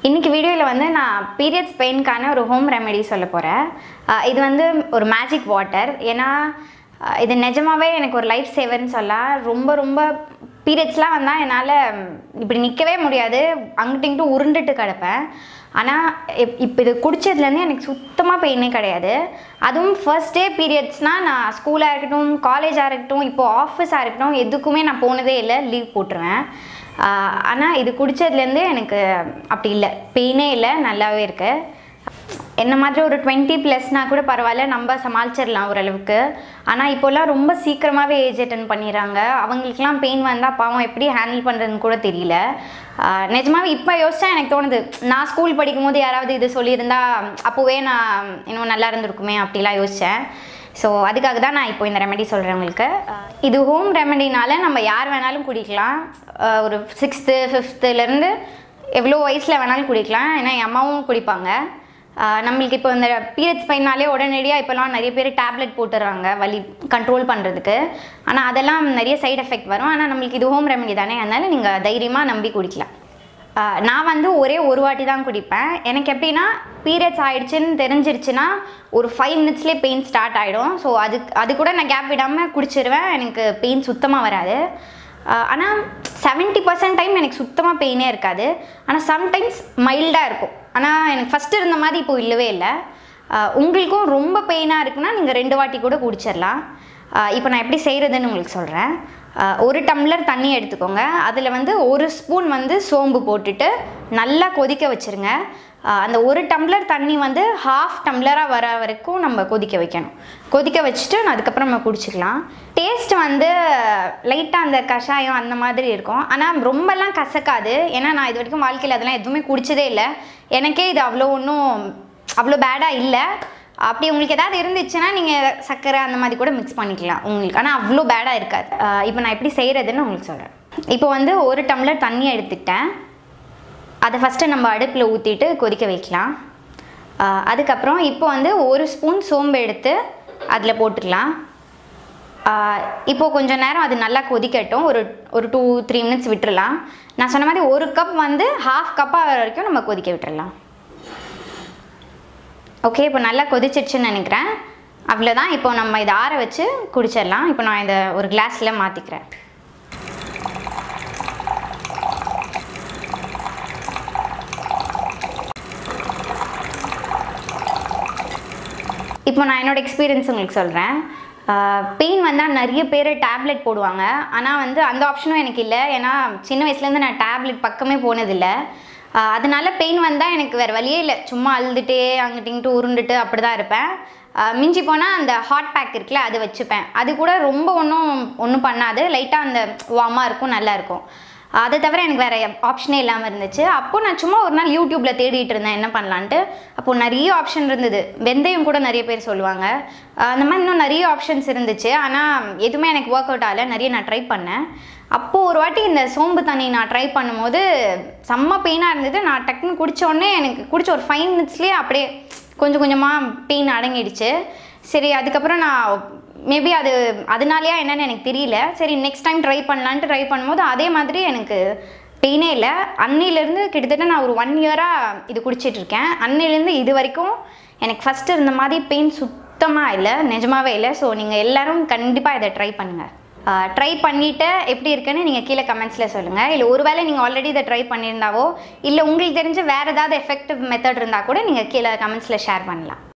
இன்னைக்கு வீடியோவில் வந்து நான் பீரியட்ஸ் பெயின்க்கான ஒரு ஹோம் ரெமெடி சொல்ல போகிறேன் இது வந்து ஒரு மேஜிக் வாட்டர் ஏன்னா அஹ், இது நிஜமாவே எனக்கு ஒரு லைஃப் சேவர்னு சொல்லலாம் ரொம்ப ரொம்ப பீரியட்ஸ்லாம் வந்தால் என்னால் இப்படி நிற்கவே முடியாது அங்கிட்டு இங்கிட்டு உருண்டுட்டு கிடப்பேன் ஆனால் இப் இப்போ இது குடிச்சதுலேருந்து எனக்கு சுத்தமாக பெயினே கிடையாது அதுவும் ஃபர்ஸ்ட் டே பீரியட்ஸ்னால் நான் ஸ்கூலாக இருக்கட்டும் காலேஜாக இருக்கட்டும் இப்போ ஆஃபீஸாக இருக்கட்டும் எதுக்குமே நான் போனதே இல்லை லீவ் போட்டுருவேன் ஆனால் இது குடித்ததுலேருந்து எனக்கு அப்படி இல்லை பெயினே இல்லை நல்லாவே இருக்கு என்ன மாதிரி ஒரு டுவெண்ட்டி ப்ளஸ்னால் கூட பரவாயில்ல நம்ம சமாளிச்சிடலாம் ஓரளவுக்கு ஆனால் இப்போல்லாம் ரொம்ப சீக்கிரமாகவே ஏஜ் அட்டன் பண்ணிடுறாங்க அவங்களுக்குலாம் பெயின் வந்தால் பாவம் எப்படி ஹேண்டில் பண்ணுறதுன்னு கூட தெரியல ஆஹ் நிஜமாவே இப்போ யோசிச்சா எனக்கு தோணுது நான் ஸ்கூல் படிக்கும் போது யாராவது இது சொல்லியிருந்தா அப்போவே நான் இன்னும் நல்லா இருந்திருக்குமே அப்படிலாம் யோசித்தேன் ஸோ அதுக்காக தான் நான் இப்போ இந்த ரெமெடி சொல்கிறேன் உங்களுக்கு அஹ் இது ஹோம் ரெமெடினால நம்ம யார் வேணாலும் குடிக்கலாம் அஹ் ஒரு சிக்ஸ்த்து ஃபிஃப்த்துலேருந்து எவ்வளோ வயசில் வேணாலும் குடிக்கலாம் ஏன்னா என் அம்மாவும் குடிப்பாங்க அஹ் நம்மளுக்கு இப்போ இந்த பீரியட்ஸ் பெயினாலே உடனடியாக இப்போலாம் நிறைய பேர் டேப்லெட் போட்டுடுறாங்க வலி கண்ட்ரோல் பண்ணுறதுக்கு ஆனால் அதெல்லாம் நிறைய சைடு எஃபெக்ட் வரும் ஆனால் நம்மளுக்கு இது ஹோம் ரெமெடி தானே அதனால் நீங்கள் தைரியமாக நம்பி குடிக்கலாம் ஆஹ் நான் வந்து ஒரே ஒரு வாட்டி தான் குடிப்பேன் எனக்கு எப்படின்னா பீரியட்ஸ் ஆயிடுச்சுன்னு தெரிஞ்சிருச்சுன்னா ஒரு ஃபைவ் மினிட்ஸ்லேயே பெயின் ஸ்டார்ட் ஆகிடும் ஸோ அது அது கூட நான் கேப் விடாமல் குடிச்சிருவேன் எனக்கு பெயின் சுத்தமாக வராது ஆனால் செவன்ட்டி பர்சன்ட் டைம் எனக்கு சுத்தமாக பெயினே இருக்காது ஆனால் சம்டைம்ஸ் மைல்டாக இருக்கும் ஆனால் எனக்கு ஃபஸ்ட்டு இருந்த மாதிரி இப்போ இல்லவே இல்லை ஆஹ் உங்களுக்கும் ரொம்ப பெயினாக இருக்குன்னா நீங்கள் ரெண்டு வாட்டி கூட குடிச்சிடலாம் இப்போ நான் எப்படி செய்கிறதுன்னு உங்களுக்கு சொல்கிறேன் ஒரு டம்ளர் தண்ணி எடுத்துக்கோங்க அதில் வந்து ஒரு ஸ்பூன் வந்து சோம்பு போட்டுட்டு நல்லா கொதிக்க வச்சுருங்க ஆஹ் அந்த ஒரு டம்ளர் தண்ணி வந்து ஹாஃப் டம்ளராக வர வரைக்கும் நம்ம கொதிக்க வைக்கணும் கொதிக்க வச்சுட்டு அதுக்கப்புறம் நம்ம குடிச்சிக்கலாம் டேஸ்ட் வந்து லைட்டாக அந்த கஷாயம் அந்த மாதிரி இருக்கும் ஆனால் ரொம்பலாம் கசக்காது ஏன்னா நான் இது வரைக்கும் வாழ்க்கையில் அதெல்லாம் எதுவுமே குடிச்சதே இல்லை எனக்கே இது அவ்வளோ ஒன்றும் அவ்வளோ பேடாக இல்லை அப்படி உங்களுக்கு ஏதாவது இருந்துச்சுன்னா நீங்கள் சர்க்கரை அந்த மாதிரி கூட மிக்ஸ் பண்ணிக்கலாம் உங்களுக்கு ஆனால் அவ்வளோ பேடாக இருக்காது இப்போ நான் எப்படி செய்கிறதுன்னு உங்களுக்கு சொல்கிறேன் இப்போ வந்து ஒரு டம்ளர் தண்ணி எடுத்துக்கிட்டேன் அதை ஃபஸ்ட்டு நம்ம அடுப்பில் ஊற்றிட்டு கொதிக்க வைக்கலாம் ஆஹ் அதுக்கப்புறம் இப்போ வந்து ஒரு ஸ்பூன் சோம்பு எடுத்து அதில் போட்டுக்கலாம் ஆஹ் இப்போ கொஞ்சம் நேரம் அது நல்லா கொதிக்கட்டும் ஒரு ஒரு டூ த்ரீ மினிட்ஸ் விட்டுறலாம் நான் சொன்ன மாதிரி ஒரு கப் வந்து ஹாஃப் கப்பாக வரைக்கும் நம்ம கொதிக்க விட்டுறலாம் ஓகே இப்போ நல்லா கொதிச்சிடுச்சுன்னு நினைக்கிறேன் அவ்வளோதான் இப்போ நம்ம இதை ஆற வச்சு குடிச்சிடலாம் இப்போ நான் இதை ஒரு கிளாஸில் மாற்றிக்கிறேன் இப்போ நான் என்னோட எக்ஸ்பீரியன்ஸ் உங்களுக்கு சொல்கிறேன் பெயின் வந்தால் நிறைய பேர் டேப்லெட் போடுவாங்க ஆனால் வந்து அந்த ஆப்ஷனும் எனக்கு இல்லை ஏன்னா சின்ன வயசுலேருந்து நான் டேப்லெட் பக்கமே போனதில்லை ஆஹ் அதனால பெயின் வந்தால் எனக்கு வேறு வழியே இல்லை சும்மா அழுதுகிட்டே அங்கிட்டு இங்கிட்டு உருண்டுட்டு அப்படி தான் இருப்பேன் ஆஹ் மிஞ்சி போனால் அந்த ஹாட் பேக் இருக்குல்ல அது வச்சுப்பேன் அது கூட ரொம்ப ஒன்றும் ஒன்றும் பண்ணாது லைட்டாக அந்த வார்மாக இருக்கும் நல்லா இருக்கும் அதை தவிர எனக்கு வேறு ஆப்ஷனே இல்லாமல் இருந்துச்சு அப்போது நான் சும்மா ஒரு நாள் யூடியூப்பில் தேடிட்டு இருந்தேன் என்ன பண்ணலான்ட்டு அப்போது நிறைய ஆப்ஷன் இருந்தது வெந்தயம் கூட நிறைய பேர் சொல்லுவாங்க ஆஹ் அந்த மாதிரி இன்னும் நிறைய ஆப்ஷன்ஸ் இருந்துச்சு ஆனால் எதுவுமே எனக்கு ஒர்க் அவுட் ஆகலை நிறைய நான் ட்ரை பண்ணேன் அப்போது ஒரு வாட்டி இந்த சோம்பு தண்ணி நான் ட்ரை பண்ணும்போது செம்ம பெயினாக இருந்தது நான் டக்குன்னு குடிச்ச உடனே எனக்கு குடிச்ச ஒரு ஃபைவ் மினிட்ஸ்லேயே அப்படியே கொஞ்சம் கொஞ்சமாக பெயின் அடங்கிடுச்சு சரி அதுக்கப்புறம் நான் மேபி அது அதனாலயா என்னன்னு எனக்கு தெரியல சரி நெக்ஸ்ட் டைம் ட்ரை பண்ணலான்ட்டு ட்ரை பண்ணும்போது அதே மாதிரி எனக்கு பெயினே இல்லை அன்னையிலேருந்து கிட்டத்தட்ட நான் ஒரு ஒன் இயராக இது குடிச்சிட்டு இருக்கேன் அன்னையிலேருந்து இது வரைக்கும் எனக்கு ஃபஸ்ட்டு இருந்த மாதிரி பெயின் சுத்தமாக இல்லை நிஜமாவே இல்லை ஸோ நீங்கள் எல்லாரும் கண்டிப்பாக இதை ட்ரை பண்ணுங்கள் ட்ரை பண்ணிவிட்டு எப்படி இருக்குன்னு நீங்கள் கீழே கமெண்ட்ஸில் சொல்லுங்கள் இல்லை ஒருவேளை நீங்கள் ஆல்ரெடி இதை ட்ரை பண்ணியிருந்தாவோ இல்லை உங்களுக்கு தெரிஞ்ச வேறு ஏதாவது எஃபெக்டிவ் மெத்தட் இருந்தால் கூட நீங்கள் கீழே கமெண்ட்ஸில் ஷேர் பண்ணலாம்